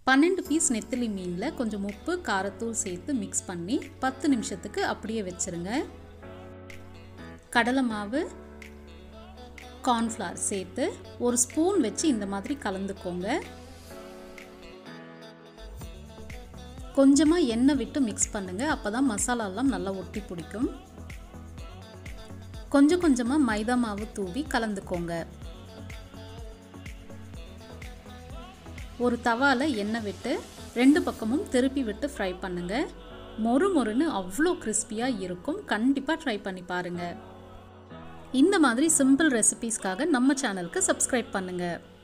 பன்னெண்டு பீஸ் நெத்திலி மீனில் கொஞ்சம் உப்பு காரத்தூள் சேர்த்து மிக்ஸ் பண்ணி பத்து நிமிஷத்துக்கு அப்படியே வச்சுருங்க கடலை மாவு கார்ன்ஃப்ளவர் சேர்த்து ஒரு ஸ்பூன் வச்சு இந்த மாதிரி கலந்துக்கோங்க கொஞ்சமாக எண்ணெய் விட்டு மிக்ஸ் பண்ணுங்கள் அப்போ தான் மசாலாலாம் நல்லா ஒட்டி பிடிக்கும் கொஞ்சம் கொஞ்சமாக மைதா மாவு தூவி கலந்துக்கோங்க ஒரு தவாவில் எண்ணெய் விட்டு ரெண்டு பக்கமும் திருப்பி விட்டு ஃப்ரை பண்ணுங்கள் மொறு மொறுன்னு அவ்வளோ கிறிஸ்பியாக இருக்கும் கண்டிப்பாக ட்ரை பண்ணி பாருங்கள் இந்த மாதிரி சிம்பிள் ரெசிபீஸ்க்காக நம்ம சேனலுக்கு சப்ஸ்கிரைப் பண்ணுங்கள்